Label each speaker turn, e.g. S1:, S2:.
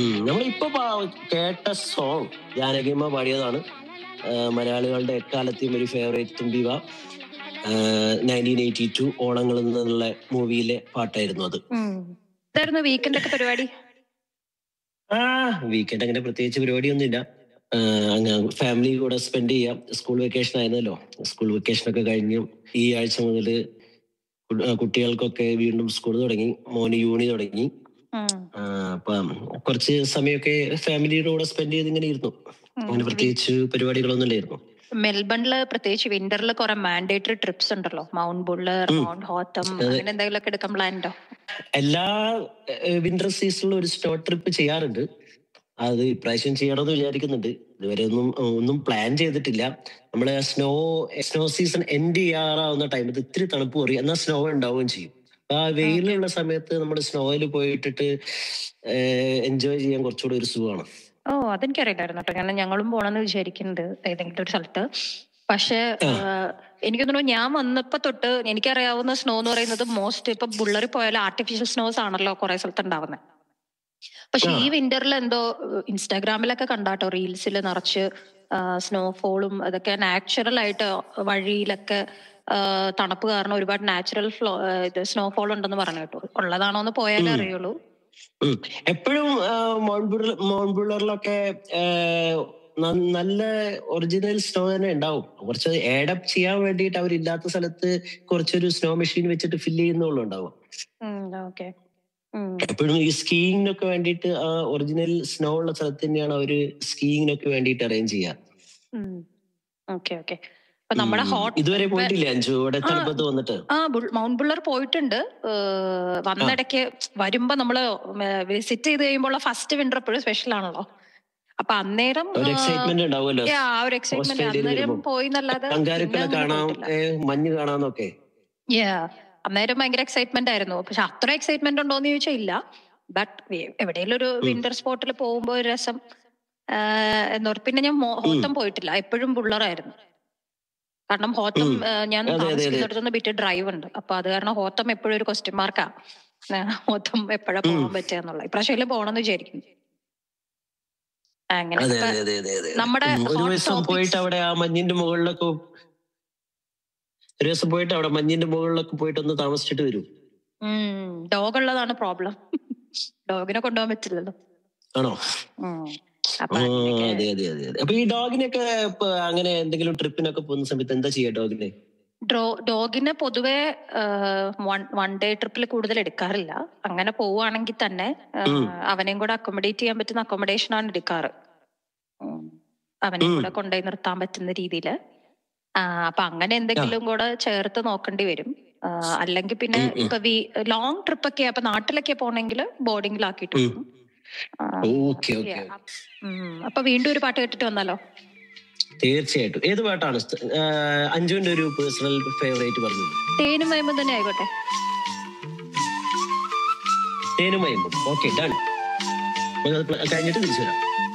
S1: ഉം. നമ്മളിപ്പോ പാ- കേട്ട സോങ് ജാനകിമ്മ പാടിയതാണ് ആ, മലയാളികളുടെ എക്കാലത്തെയും ഒരു ഫേവറേറ്റ് തുമ്പിവ നയൻറ്റീൻ എയ്റ്റി ടു ഓണങ്ങൾ എന്നുള്ള മൂവിയിലെ പാട്ടായിരുന്നു അത്
S2: ഇതായിരുന്നു വീക്കെൻഡ് ഒക്കെ പരിപാടി
S1: ആ വീക്കെൻഡ് അങ്ങനെ പ്രത്യേകിച്ച് പരിപാടിയൊന്നുമില്ല ആ, അങ്ങ് ഫാമിലി കൂടെ സ്പെൻഡ് ചെയ്യാം സ്കൂൾ വെക്കേഷൻ ആയിരുന്നല്ലോ സ്കൂൾ വെക്കേഷൻ ഒക്കെ കഴിഞ്ഞു ഈ ആഴ്ച മുതൽ കുട്ടികൾക്കൊക്കെ വീണ്ടും സ്കൂൾ തുടങ്ങി മോന് യൂണി തുടങ്ങി
S2: ഉം.
S1: ആ, അപ്പം കുറച്ച് സമയമൊക്കെ ഫാമിലിയുടെ കൂടെ സ്പെൻഡ് ചെയ്ത് ഇങ്ങനെ ഇരുന്നു
S2: ഉം.
S1: അങ്ങനെ പ്രത്യേകിച്ച് പരിപാടികളൊന്നും ഇല്ലായിരുന്നു
S2: മെൽബണില് പ്രത്യേകിച്ച് വിന്ററിൽ കുറെ മാൻഡേറ്ററി ട്രിപ്സ് ഉണ്ടല്ലോ മൗണ്ട് ബുള്ളർ
S1: ഉം.
S2: മൗണ്ട് ഹോത്തം
S1: അതെ.
S2: അങ്ങനെ എന്തെങ്കിലുമൊക്കെ എടുക്കാൻ പ്ലാൻ ഉണ്ടോ
S1: എല്ലാ വിന്റർ സീസണിലും ഒരു സ്നോ ട്രിപ്പ് ചെയ്യാറുണ്ട് അത് ഇപ്രാവശ്യം ചെയ്യണമെന്ന് വിചാരിക്കുന്നുണ്ട് ഇതുവരെ ഒന്നും ഒന്നും പ്ലാൻ ചെയ്തിട്ടില്ല നമ്മള് സ്നോ സ്നോ സീസൺ എൻഡ് ചെയ്യാറാവുന്ന ടൈമിൽ ഇത്തിരി തണുപ്പ് കുറയും എന്നാൽ സ്നോ ഉണ്ടാവുകയും ചെയ്യും അപ്പൊ ആ വെയിലുള്ള സമയത്ത് നമ്മൾ സ്നോയിൽ പോയിട്ടിട്ട് എൻജോയ് ചെയ്യാൻ കുറച്ചുകൂടി ഒരു സുഖമാണ്
S2: ഓ അതെനിക്കറിയില്ലായിരുന്നു കേട്ടോ കാരണം ഞങ്ങളും പോണെന്ന് വിചാരിക്കുന്നുണ്ട് ഏതെങ്കിലും ഒരു സ്ഥലത്ത് പക്ഷെ
S1: ആ.
S2: എനിക്ക് തോന്നുന്നു ഞാൻ വന്നപ്പോ തൊട്ട് എനിക്കറിയാവുന്ന സ്നോ എന്ന് പറയുന്നത് മോസ്റ്റ് ഇപ്പൊ ബുള്ളറി പോയാലും ആർട്ടിഫിഷ്യൽ സ്നോസ് ആണല്ലോ കുറെ സ്ഥലത്ത് ഉണ്ടാവുന്നത് പക്ഷെ
S1: ആ.
S2: ഈ വിന്ററിൽ എന്തോ ഇൻസ്റ്റാഗ്രാമിലൊക്കെ കണ്ടാട്ടോ റീൽസിൽ നിറച്ച് സ്നോഫോളും അതൊക്കെ നാച്ചുറൽ ആയിട്ട് വഴിയിലൊക്കെ ആ, തണുപ്പ് കാരണം ഒരുപാട് നാച്ചുറൽ ഫ്ലോ ഇത് സ്നോഫോൾ ഉണ്ടെന്ന് പറഞ്ഞു കേട്ടോ ഉള്ളതാണോ എന്ന് പോയാലേ
S1: ഉം.
S2: അറിയുള്ളൂ
S1: എപ്പോഴും മൗണ്ട് നല്ല ഒറിജിനൽ സ്നോ തന്നെ ഉണ്ടാവും കുറച്ച് ആഡപ്പ് ചെയ്യാൻ വേണ്ടിയിട്ട് അവരില്ലാത്ത സ്ഥലത്ത് കുറച്ചൊരു സ്നോ മെഷീൻ വെച്ചിട്ട് ഫില്ല് ചെയ്യുന്നുള്ളൂ ഉണ്ടാവും
S2: ഓക്കെ
S1: എപ്പോഴും ഈ സ്കീയിങ്ങിനൊക്കെ വേണ്ടിയിട്ട് ഒറിജിനൽ സ്നോ ഉള്ള സ്ഥലത്ത് തന്നെയാണ് അവര് സ്കീയിങ്ങിനൊക്കെ വേണ്ടിയിട്ട് അറേഞ്ച് ചെയ്യുക
S2: ഓക്കെ ഓക്കെ അപ്പൊ നമ്മുടെ
S1: ഉം.
S2: ഹോട്ട്
S1: ഇതുവരെ പോയിട്ടില്ല അഞ്ചു ഇവിടെ
S2: ആ.
S1: തണുപ്പത്ത് വന്നിട്ട്
S2: ആ ബുൾ- മൗണ്ട് ബുള്ളർ പോയിട്ടുണ്ട് ഏഹ് വന്നിടയ്ക്ക് വരുമ്പോ നമ്മള് വിസിറ്റ് ചെയ്ത് കഴിയുമ്പോൾ ഫസ്റ്റ് വിന്റർ എപ്പോഴും സ്പെഷ്യൽ ആണല്ലോ അപ്പൊ അന്നേരം
S1: ഒരു
S2: ആ,
S1: എക്സൈറ്റ്മെന്റ് ഉണ്ടാവുമല്ലോ
S2: yeah, ആ ഒരു എക്സൈറ്റ്മെന്റ്
S1: ഓസ്ട്രേലിയയിൽ
S2: അന്നേരം
S1: വരുമ്പോ.
S2: പോയി എന്നല്ലാതെ പിന്നെ
S1: കങ്കാരുക്കളെ
S2: അങ്ങനെ
S1: കാണാം
S2: പോയിട്ടില്ല.
S1: ഏ, മഞ്ഞ് കാണാന്നൊക്കെ
S2: Yeah. അന്നേരം ഭയങ്കര എക്സൈറ്റ്മെന്റ് ആയിരുന്നു പക്ഷെ അത്ര എക്സൈറ്റ്മെന്റ് ഉണ്ടോന്ന് ചോദിച്ചാൽ ഇല്ല ബട്ട് എവിടെയെങ്കിലും ഒരു
S1: ഉം.
S2: വിന്റർ സ്പോട്ടിൽ പോകുമ്പോ ഒരു രസം ആഹ് എന്ന് പറ- പിന്നെ ഞാൻ മോ- ഹോത്തം പോയിട്ടില്ല എപ്പോഴും ബുള്ളറായിരുന്നു കാരണം ഹോത്തം
S1: ഉം.
S2: ആഹ് ഞാൻ
S1: അതെ, അതെ, അതെ.
S2: താമസിക്കുന്നിടത്തുനിന്ന് ബിറ്റ് ഡ്രൈവ് ഉണ്ട് അപ്പൊ അത് കാരണം ഹോത്തം എപ്പോഴും ഒരു ക്വസ്റ്റ്യൻ മാർക്കാ ഹോത്തം എപ്പോഴാ പോകാൻ
S1: ഉം.
S2: പറ്റുക എന്നുള്ള ഇപ്രാവശ്യം പോകണമെന്ന് വിചാരിക്കും അങ്ങനെ
S1: അതെ
S2: അപ്പൊ
S1: അതെ അതെ അതെ അതെ
S2: നമ്മുടെ
S1: ഉം, ഒരു
S2: hot
S1: ദിവസം
S2: topics-
S1: പോയിട്ട് അവിടെ ആ മഞ്ഞിന്റെ മുകളിലൊക്കെ ഒരു ദിവസം പോയിട്ട് അവിടെ മഞ്ഞിന്റെ മുകളിലൊക്കെ പോയിട്ട് ഒന്ന് താമസിച്ചിട്ട് വരും
S2: ഡോഗ് ഉള്ളതാണ് പ്രോബ്ലം ഡോഗിനെ കൊണ്ടുപോകാൻ പറ്റില്ലല്ലോ
S1: ആണോ
S2: ഉം.
S1: ആ,
S2: അപ്പൊ അങ്ങനെയൊക്കെ
S1: അതെ അതെ അതെ അതെ അപ്പൊ ഈ ഡോഗിനൊക്കെ ഇപ്പൊ അങ്ങനെ എന്തെങ്കിലും ട്രിപ്പിനൊക്കെ പോകുന്ന സമയത്ത് എന്താ ചെയ്യാ ഡോഗിനെ
S2: ഡ്രോ ഡോഗിനെ പൊതുവെ വൺ ഡേ ട്രിപ്പിൽ കൂടുതൽ എടുക്കാറില്ല അങ്ങനെ പോവുകയാണെങ്കിൽ തന്നെ ആ,
S1: ഉം.
S2: അവനെയും കൂടെ അക്കോമഡേറ്റ് ചെയ്യാൻ പറ്റുന്ന അക്കോമഡേഷൻ ആണ് എടുക്കാറ് ഉം. അവനെയും
S1: ഉം.
S2: കൂടെ കൊണ്ടുപോയി നിർത്താൻ പറ്റുന്ന രീതിയില് ആ, അപ്പൊ അങ്ങനെ എന്തെങ്കിലും കൂടെ ചേർത്ത് നോക്കേണ്ടി വരും അല്ലെങ്കിൽ പിന്നെ
S1: ഉം, ഉം.
S2: ഇപ്പൊ ലോങ് ട്രിപ്പ് ഒക്കെ അപ്പൊ നാട്ടിലൊക്കെ പോണെങ്കിൽ ബോർഡിങ്ങിലാക്കിയിട്ട്
S1: ഉം.
S2: പോകും. ആ,
S1: ഓക്കെ ഓക്കെ
S2: yeah. ഉം. അപ്പൊ വീണ്ടും ഒരു പാട്ട് കേട്ടിട്ട് വന്നാലോ
S1: തീർച്ചയായിട്ടും ഏത് പാട്ടാണ് ഇഷ്ട- ആ, അഞ്ജുവിന്റെ ഒരു പേഴ്സണൽ ഫേവറേറ്റ് പറഞ്ഞത്
S2: തേനും വയമ്പും തന്നെ ആയിക്കോട്ടെ
S1: തേനുമയും ഓക്കെ ഡൺ കഴിഞ്ഞിട്ട് തിരിച്ചു വരാം